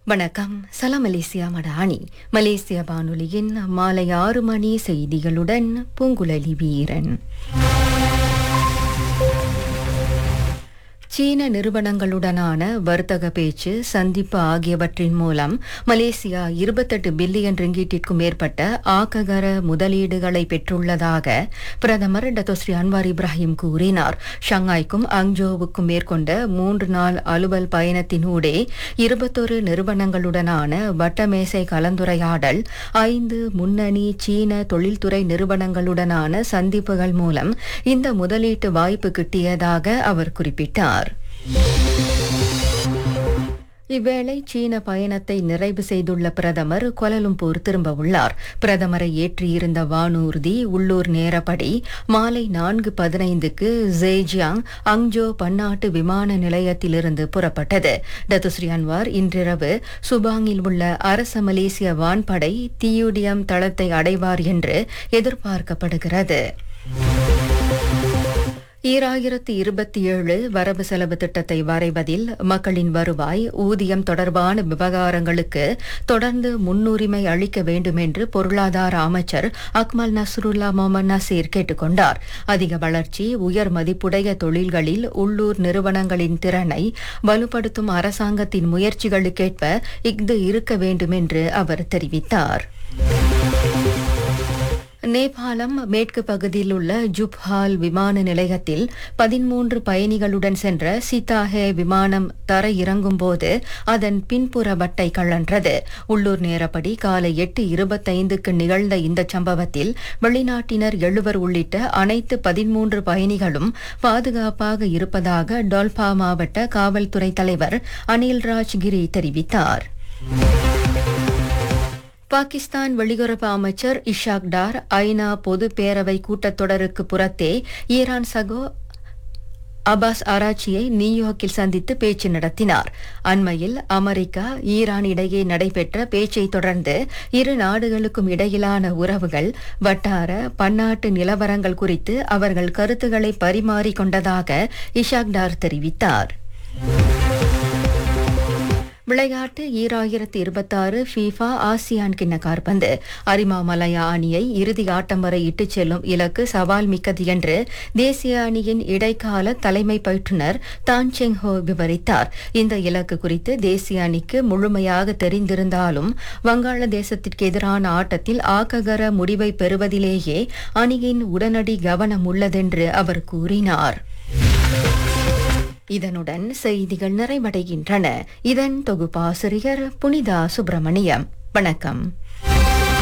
வணக்கம் சலாம் மலேசியா மடானி மலேசிய வானொலியின் மாலை ஆறு மணி செய்திகளுடன் பூங்குழலி வீரன் சீன நிறுவனங்களுடனான வர்த்தக பேச்சு சந்திப்பு ஆகியவற்றின் மூலம் மலேசியா இருபத்தெட்டு பில்லியன் ரிங்கீட்டிற்கும் மேற்பட்ட ஆக்ககர முதலீடுகளை பெற்றுள்ளதாக பிரதமர் டத்தோஸ்ரீ அன்வார் இப்ராஹிம் கூறினார் ஷங்காய்க்கும் அங்ஜோவுக்கும் மேற்கொண்ட மூன்று நாள் அலுவல் பயணத்தினூடே இருபத்தொரு நிறுவனங்களுடனான வட்டமேசை கலந்துரையாடல் ஐந்து முன்னணி சீன தொழில்துறை நிறுவனங்களுடனான சந்திப்புகள் மூலம் இந்த முதலீட்டு வாய்ப்பு கிட்டியதாக அவர் குறிப்பிட்டார் இவ்வேளை சீன பயணத்தை நிறைவு செய்துள்ள பிரதமர் கொலலும்பூர் திரும்ப உள்ளார் பிரதமரை ஏற்றியிருந்த வானூர்தி உள்ளூர் நேரப்படி மாலை நான்கு பதினைந்துக்கு ஜேஜியாங் அங்ஜோ பன்னாட்டு விமான நிலையத்திலிருந்து புறப்பட்டது டத்துஸ்ரீ அன்வார் இன்றிரவு சுபாங்கில் உள்ள அரச மலேசிய வான்படை தியுடியம் தளத்தை அடைவார் என்று எதிர்பார்க்கப்படுகிறது ஈராயிரத்து இருபத்தி ஏழு வரவு செலவு திட்டத்தை வரைவதில் மக்களின் வருவாய் ஊதியம் தொடர்பான விவகாரங்களுக்கு தொடர்ந்து முன்னுரிமை அளிக்க வேண்டும் என்று பொருளாதார அமைச்சர் அக்மல் நஸ்ருல்லா மொஹமத் நசீர் கேட்டுக்கொண்டார் அதிக வளர்ச்சி உயர் மதிப்புடைய தொழில்களில் உள்ளூர் நிறுவனங்களின் திறனை வலுப்படுத்தும் அரசாங்கத்தின் முயற்சிகளுக்கேற்ப இஃது இருக்க வேண்டும் என்று அவர் தெரிவித்தார் நேபாளம் மேற்கு பகுதியில் உள்ள ஜுப்ஹால் விமான நிலையத்தில் பதிமூன்று பயணிகளுடன் சென்ற சீதாஹே விமானம் தர இறங்கும்போது அதன் பின்புற வட்டை கழன்றது உள்ளூர் நேரப்படி காலை எட்டு இருபத்தைந்துக்கு நிகழ்ந்த இந்த சம்பவத்தில் வெளிநாட்டினர் எழுவர் உள்ளிட்ட அனைத்து பதிமூன்று பயணிகளும் பாதுகாப்பாக இருப்பதாக டோல்பா மாவட்ட காவல்துறை தலைவர் அனில்ராஜ் கிரி தெரிவித்தார் பாகிஸ்தான் வெளியுறவு அமைச்சர் இஷாக் டார் ஐநா பொது பேரவை கூட்டத்தொடருக்கு புறத்தே ஈரான் சகோ அபாஸ் ஆராய்ச்சியை நியூயார்க்கில் சந்தித்து பேச்சு நடத்தினார் அண்மையில் அமெரிக்கா ஈரான் இடையே நடைபெற்ற பேச்சை தொடர்ந்து இரு நாடுகளுக்கும் இடையிலான உறவுகள் வட்டார பன்னாட்டு நிலவரங்கள் குறித்து அவர்கள் கருத்துக்களை பரிமாறிக்கொண்டதாக இஷாக் டார் தெரிவித்தார் விளையாட்டு ஈராயிரத்தி இருபத்தாறு ஃபீஃபா ஆசியான் கிண்ண காற்பந்து அரிமாமலயா அணியை இறுதி ஆட்டம் வரை இட்டுச் செல்லும் இலக்கு சவால் மிக்கது என்று தேசிய அணியின் இடைக்கால தலைமை பயிற்றுநர் தான் செங் ஹோ விவரித்தார் இந்த இலக்கு குறித்து தேசிய அணிக்கு முழுமையாக தெரிந்திருந்தாலும் வங்காளதேசத்திற்கு எதிரான ஆட்டத்தில் ஆக்ககர முடிவை பெறுவதிலேயே அணியின் உடனடி கவனம் உள்ளதென்று அவர் கூறினார் இதனுடன் செய்திகள் நிறைவடைகின்றன இதன் தொகுப்பாசிரியர் புனிதா சுப்பிரமணியம் வணக்கம்